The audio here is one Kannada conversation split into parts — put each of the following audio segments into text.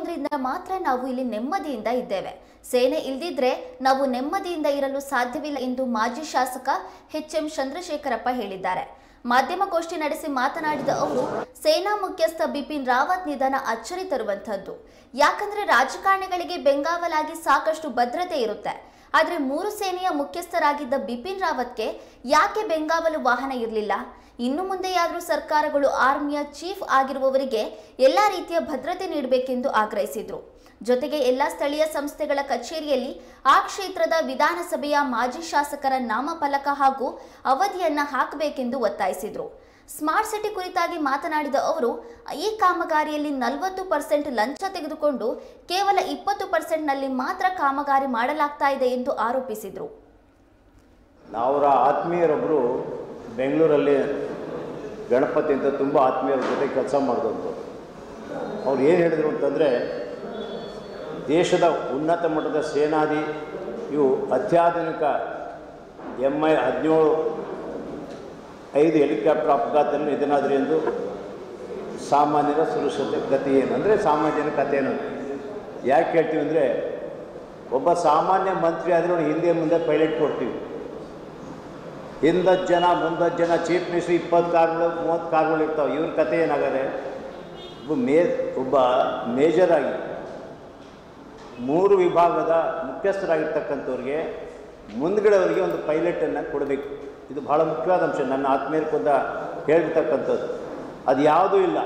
ಇರೋದ್ರಿಂದ ಮಾತ್ರ ನಾವು ಇಲ್ಲಿ ನೆಮ್ಮದಿಯಿಂದ ಇದ್ದೇವೆ ಸೇನೆ ಇಲ್ದಿದ್ರೆ ನಾವು ನೆಮ್ಮದಿಯಿಂದ ಇರಲು ಸಾಧ್ಯವಿಲ್ಲ ಎಂದು ಮಾಜಿ ಶಾಸಕ ಎಚ್ ಎಂ ಚಂದ್ರಶೇಖರಪ್ಪ ಹೇಳಿದ್ದಾರೆ ಮಾಧ್ಯಮಗೋಷ್ಠಿ ನಡೆಸಿ ಮಾತನಾಡಿದ ಅವರು ಸೇನಾ ಮುಖ್ಯಸ್ಥ ಬಿಪಿನ್ ರಾವತ್ ನಿಧನ ಅಚ್ಚರಿ ತರುವಂತಹದ್ದು ಯಾಕಂದ್ರೆ ರಾಜಕಾರಣಿಗಳಿಗೆ ಬೆಂಗಾವಲಾಗಿ ಸಾಕಷ್ಟು ಭದ್ರತೆ ಇರುತ್ತೆ ಆದ್ರೆ ಮೂರು ಸೇನೆಯ ಮುಖ್ಯಸ್ಥರಾಗಿದ್ದ ಬಿಪಿನ್ ರಾವತ್ಗೆ ಯಾಕೆ ಬೆಂಗಾವಲು ವಾಹನ ಇರಲಿಲ್ಲ ಇನ್ನು ಮುಂದೆಯಾದರೂ ಸರ್ಕಾರಗಳು ಆರ್ಮಿಯ ಚೀಫ್ ಆಗಿರುವವರಿಗೆ ಎಲ್ಲ ರೀತಿಯ ಭದ್ರತೆ ನೀಡಬೇಕೆಂದು ಆಗ್ರಹಿಸಿದ್ರು ಜೊತೆಗೆ ಎಲ್ಲ ಸ್ಥಳೀಯ ಸಂಸ್ಥೆಗಳ ಕಚೇರಿಯಲ್ಲಿ ಆ ಕ್ಷೇತ್ರದ ವಿಧಾನಸಭೆಯ ಮಾಜಿ ಶಾಸಕರ ನಾಮಫಲಕ ಹಾಗೂ ಅವಧಿಯನ್ನ ಹಾಕಬೇಕೆಂದು ಒತ್ತಾಯಿಸಿದ್ರು ಸ್ಮಾರ್ಟ್ ಸಿಟಿ ಕುರಿತಾಗಿ ಮಾತನಾಡಿದ ಅವರು ಈ ಕಾಮಗಾರಿಯಲ್ಲಿ ನಲವತ್ತು ಪರ್ಸೆಂಟ್ ಲಂಚ ತೆಗೆದುಕೊಂಡು ಕೇವಲ ಇಪ್ಪತ್ತು ಪರ್ಸೆಂಟ್ನಲ್ಲಿ ಮಾತ್ರ ಕಾಮಗಾರಿ ಮಾಡಲಾಗ್ತಾ ಇದೆ ಎಂದು ಆರೋಪಿಸಿದರು ಅವರ ಆತ್ಮೀಯರೊಬ್ಬರು ಬೆಂಗಳೂರಲ್ಲಿ ಗಣಪತಿ ಅಂತ ತುಂಬ ಆತ್ಮೀಯರ ಜೊತೆ ಕೆಲಸ ಮಾಡಿದಂಥವ್ರು ಅವ್ರು ಏನು ಹೇಳಿದರು ಅಂತಂದರೆ ದೇಶದ ಉನ್ನತ ಮಟ್ಟದ ಸೇನಾದಿ ಇವು ಅತ್ಯಾಧುನಿಕ ಎಮ್ ಐ ಹದಿನೇಳು ಐದು ಹೆಲಿಕಾಪ್ಟರ್ ಅಪಘಾತದಲ್ಲಿ ನಿಧನಾದ್ರಿ ಎಂದು ಸಾಮಾನ್ಯರ ಸುರಕ್ಷತೆ ಗತಿ ಏನು ಅಂದರೆ ಸಾಮಾನ್ಯನ ಕಥೆ ಏನು ಯಾಕೆ ಹೇಳ್ತೀವಿ ಅಂದರೆ ಒಬ್ಬ ಸಾಮಾನ್ಯ ಮಂತ್ರಿ ಆದರೂ ಹಿಂದೆ ಮುಂದೆ ಪೈಲಟ್ ಕೊಡ್ತೀವಿ ಹಿಂದತ್ತು ಜನ ಮುಂದತ್ತು ಜನ ಚೀಫ್ ಮಿನಿಸ್ಟ್ರ್ ಇಪ್ಪತ್ತು ಕಾರ್ಗಳು ಮೂವತ್ತು ಕಾರ್ಗಳು ಇರ್ತಾವೆ ಇವ್ರ ಕತೆ ಏನಾಗದೆ ಒಬ್ಬ ಮೇ ಒಬ್ಬ ಮೇಜರಾಗಿ ಮೂರು ವಿಭಾಗದ ಮುಖ್ಯಸ್ಥರಾಗಿರ್ತಕ್ಕಂಥವ್ರಿಗೆ ಮುಂದ್ಗಡೆಯವರಿಗೆ ಒಂದು ಪೈಲಟನ್ನು ಕೊಡಬೇಕು ಇದು ಭಾಳ ಮುಖ್ಯವಾದ ಅಂಶ ನನ್ನ ಆತ್ಮೀಯರ ಕೊಂದ ಹೇಳ್ತಕ್ಕಂಥದ್ದು ಅದು ಯಾವುದೂ ಇಲ್ಲ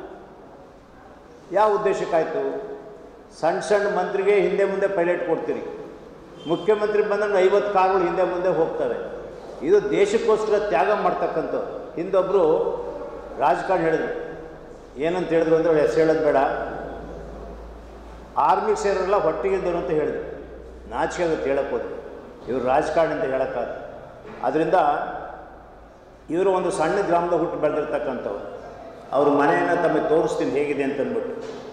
ಯಾವ ಉದ್ದೇಶಕ್ಕಾಯಿತು ಸಣ್ಣ ಸಣ್ಣ ಮಂತ್ರಿಗೆ ಹಿಂದೆ ಮುಂದೆ ಪೈಲಟ್ ಕೊಡ್ತೀರಿ ಮುಖ್ಯಮಂತ್ರಿ ಬಂದಾಗ ಐವತ್ತು ಕಾರುಗಳು ಹಿಂದೆ ಮುಂದೆ ಹೋಗ್ತವೆ ಇದು ದೇಶಕ್ಕೋಸ್ಕರ ತ್ಯಾಗ ಮಾಡ್ತಕ್ಕಂಥವ್ರು ಹಿಂದೊಬ್ಬರು ರಾಜಕಾರಣ ಹೇಳಿದ್ರು ಏನಂತ ಹೇಳಿದ್ರು ಅಂದರೆ ಅವ್ರು ಹೆಸರು ಹೇಳೋದು ಬೇಡ ಆರ್ಮಿಗೆ ಸೇರಲ್ಲ ಹೊಟ್ಟೆಗಿಲ್ದರು ಅಂತ ಹೇಳಿದ್ರು ನಾಚಿಕೆ ಆಗುತ್ತೆ ಹೇಳಕ್ಕೆ ಹೋದ್ರು ಇವರು ರಾಜಕಾರಣ ಅಂತ ಹೇಳೋಕ್ಕಾಗ ಅದರಿಂದ ಇವರು ಒಂದು ಸಣ್ಣ ಗ್ರಾಮದ ಹುಟ್ಟು ಬೆಳೆದಿರ್ತಕ್ಕಂಥವ್ರು ಅವ್ರ ಮನೆಯನ್ನು ತಮಗೆ ತೋರಿಸ್ತೀನಿ ಹೇಗಿದೆ ಅಂತ ಅಂದ್ಬಿಟ್ಟು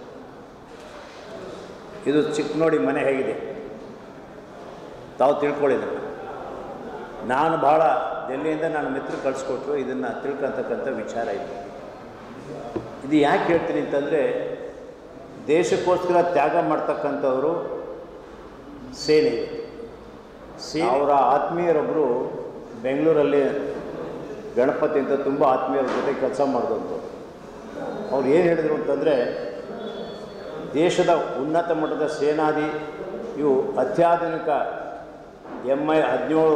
ಇದು ಚಿಕ್ಕ ನೋಡಿ ಮನೆ ಹೇಗಿದೆ ತಾವು ತಿಳ್ಕೊಳ್ಳಿದ್ರು ನಾನು ಭಾಳ ಡೆಲ್ಲಿಯಿಂದ ನಾನು ಮಿತ್ರ ಕಳಿಸ್ಕೊಟ್ರು ಇದನ್ನು ತಿಳ್ಕೊತಕ್ಕಂಥ ವಿಚಾರ ಇದೆ ಇದು ಯಾಕೆ ಹೇಳ್ತೀನಿ ಅಂತಂದರೆ ದೇಶಕ್ಕೋಸ್ಕರ ತ್ಯಾಗ ಮಾಡ್ತಕ್ಕಂಥವರು ಸೇನೆ ಸೇ ಅವರ ಆತ್ಮೀಯರೊಬ್ಬರು ಬೆಂಗಳೂರಲ್ಲಿ ಗಣಪತಿ ಅಂತ ತುಂಬ ಆತ್ಮೀಯರ ಜೊತೆ ಕೆಲಸ ಮಾಡಿದಂಥವ್ರು ಅವ್ರು ಏನು ಹೇಳಿದರು ಅಂತಂದರೆ ದೇಶದ ಉನ್ನತ ಮಟ್ಟದ ಸೇನಾದಿ ಇವು ಅತ್ಯಾಧುನಿಕ ಎಮ್ ಐ ಹದಿನೇಳು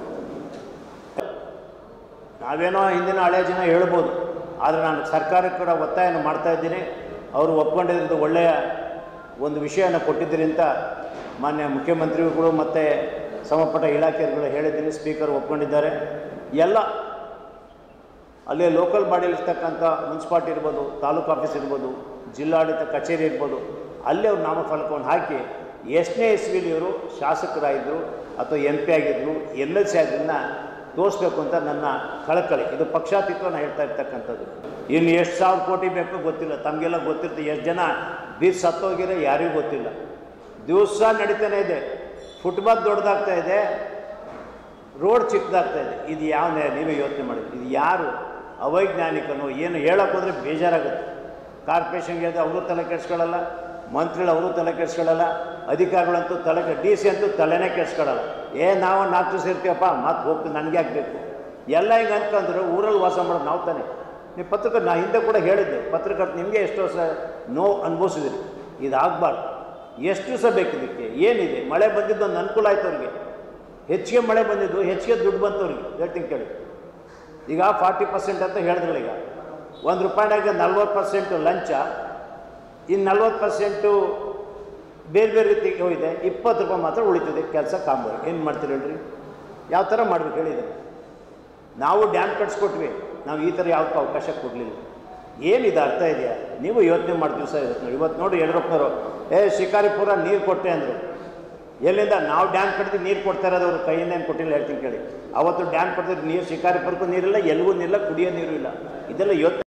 ನಾವೇನೋ ಹಿಂದಿನ ಹಳೆಯ ಜನ ಹೇಳ್ಬೋದು ಆದರೆ ನಾನು ಸರ್ಕಾರಕ್ಕೆ ಕೂಡ ಒತ್ತಾಯನ ಮಾಡ್ತಾ ಇದ್ದೀನಿ ಅವರು ಒಪ್ಕೊಂಡಿದ್ದು ಒಳ್ಳೆಯ ಒಂದು ವಿಷಯನ ಕೊಟ್ಟಿದ್ದೀರಿ ಅಂತ ಮಾನ್ಯ ಮುಖ್ಯಮಂತ್ರಿಗಳು ಮತ್ತು ಸಂಬಂಧಪಟ್ಟ ಇಲಾಖೆಗಳು ಹೇಳಿದ್ದೀನಿ ಸ್ಪೀಕರ್ ಒಪ್ಕೊಂಡಿದ್ದಾರೆ ಎಲ್ಲ ಅಲ್ಲೇ ಲೋಕಲ್ ಬಾಡಿಯಲ್ಲಿರ್ತಕ್ಕಂಥ ಮುನ್ಸಿಪಾಲ್ಟಿ ಇರ್ಬೋದು ತಾಲೂಕು ಆಫೀಸ್ ಇರ್ಬೋದು ಜಿಲ್ಲಾಡಳಿತ ಕಚೇರಿ ಇರ್ಬೋದು ಅಲ್ಲೇ ಅವ್ರು ನಾಮಫಲಕವನ್ನು ಹಾಕಿ ಎಷ್ಟನೇ ಇಸ್ವಿಲಿ ಇವರು ಶಾಸಕರಾಗಿದ್ದರು ಅಥವಾ ಎಂ ಪಿ ಆಗಿದ್ರು ಎಲ್ ಎಲ್ ಸಿ ಆಗಿದ್ದನ್ನ ತೋರಿಸ್ಬೇಕು ಅಂತ ನನ್ನ ಕಳಕಳಿ ಇದು ಪಕ್ಷಾತೀತವನ್ನು ಹೇಳ್ತಾ ಇರ್ತಕ್ಕಂಥದ್ದು ಇನ್ನು ಎಷ್ಟು ಸಾವಿರ ಕೋಟಿ ಬೇಕೋ ಗೊತ್ತಿಲ್ಲ ತಮಗೆಲ್ಲ ಗೊತ್ತಿರುತ್ತೆ ಎಷ್ಟು ಜನ ಬೀರ್ ಸತ್ತೋಗಿರೋ ಯಾರಿಗೂ ಗೊತ್ತಿಲ್ಲ ದಿವಸ ನಡೀತಾನೆ ಇದೆ ಫುಟ್ಪಾತ್ ದೊಡ್ಡದಾಗ್ತಾ ಇದೆ ರೋಡ್ ಚಿಕ್ಕದಾಗ್ತಾ ಇದೆ ಇದು ಯಾವ ನ್ಯಾಯ ನೀವೇ ಯೋಚನೆ ಮಾಡಿ ಇದು ಯಾರು ಅವೈಜ್ಞಾನಿಕನೋ ಏನು ಹೇಳಕ್ಕೆ ಹೋದರೆ ಬೇಜಾರಾಗುತ್ತೆ ಕಾರ್ಪೊರೇಷನ್ಗೆ ಅದು ಅವರು ತಲೆ ಕೆಡಿಸ್ಕೊಳ್ಳಲ್ಲ ಮಂತ್ರಿಗಳು ಅವರು ತಲೆ ಕೆಡಿಸ್ಕೊಳ್ಳಲ್ಲ ಅಧಿಕಾರಿಗಳಂತೂ ತಲೆ ಡಿ ಸಿ ಅಂತೂ ತಲೆನೇ ಕೆಡಿಸ್ಕೊಳ್ಳಲ್ಲ ಏ ನಾವು ನಾಲ್ಕು ದಿವಸ ಇರ್ತೀವಪ್ಪ ಮತ್ತೆ ಹೋಗ್ತೀವಿ ನನಗೆ ಆಗಬೇಕು ಎಲ್ಲ ಹಿಂಗೆ ಅಂದ್ಕೊಂಡ್ರು ಊರಲ್ಲಿ ವಾಸ ಮಾಡೋದು ನಾವು ತಾನೆ ನೀವು ಪತ್ರಕರ್ತ ನಾ ಹಿಂದೆ ಕೂಡ ಹೇಳಿದ್ದೆ ಪತ್ರಕರ್ತ ನಿಮಗೆ ಎಷ್ಟು ವರ್ಷ ನೋವು ಅನುಭವಿಸಿದ್ರಿ ಇದಾಗಬಾರ್ದು ಎಷ್ಟು ದಿವಸ ಬೇಕು ಇದಕ್ಕೆ ಏನಿದೆ ಮಳೆ ಬಂದಿದ್ದು ಒಂದು ಅನುಕೂಲ ಆಯ್ತು ಅವ್ರಿಗೆ ಹೆಚ್ಚಿಗೆ ಮಳೆ ಬಂದಿದ್ದು ಹೆಚ್ಚಿಗೆ ದುಡ್ಡು ಬಂತು ಅವ್ರಿಗೆ ಹೇಳ್ತೀನಿ ಕೇಳಿ ಈಗ ಫಾರ್ಟಿ ಪರ್ಸೆಂಟ್ ಅಂತ ಹೇಳಿದ್ರಲ್ಲ ಈಗ ಒಂದು ರೂಪಾಯಿನಾಗ ನಲ್ವತ್ತು ಪರ್ಸೆಂಟು ಲಂಚ ಇನ್ನು ನಲ್ವತ್ತು ಪರ್ಸೆಂಟು ಬೇರೆ ಬೇರೆ ರೀತಿಗೆ ಹೋಗಿದೆ ಇಪ್ಪತ್ತು ರೂಪಾಯಿ ಮಾತ್ರ ಉಳಿತದೆ ಕೆಲಸ ಕಾಮಗಾರಿ ಏನು ಮಾಡ್ತೀರಿ ಹೇಳ್ರಿ ಯಾವ ಥರ ಮಾಡ್ಬೇಕು ಹೇಳಿದೆ ನಾವು ಡ್ಯಾಮ್ ಕಟ್ಸ್ಕೊಟ್ವಿ ನಾವು ಈ ಥರ ಯಾವತ್ತೂ ಅವಕಾಶ ಕೊಡಲಿಲ್ಲ ಏನಿದೆ ಅರ್ಥ ಇದೆಯಾ ನೀವು ಯೋಚನೆ ಮಾಡ್ತೀವಿ ಸರ್ ಇವತ್ತು ನೋಡಿ ಇವತ್ತು ನೋಡಿ ಯಡಿಯೂರಪ್ಪನವರು ಏ ಶಿಕಾರಿಪುರ ನೀರು ಕೊಟ್ಟೆ ಅಂದರು ಎಲ್ಲಿಂದ ನಾವು ಡ್ಯಾಮ್ ಕಟ್ತೀವಿ ನೀರು ಕೊಡ್ತಾ ಇರೋದು ಅವ್ರ ಕೈಯಿಂದ ಏನು ಕೊಟ್ಟಿಲ್ಲ ಹೇಳ್ತೀನಿ ಕೇಳಿ ಅವತ್ತು ಡ್ಯಾಮ್ ಕಟ್ಟಿದ್ರೆ ನೀರು ಶಿಕಾರಿಪುರಕ್ಕೂ ನೀರಿಲ್ಲ ಎಲ್ಲಿಗೂ ನೀರಿಲ್ಲ ಕುಡಿಯೋ ನೀರು ಇಲ್ಲ ಇದೆಲ್ಲ ಯೋಚನೆ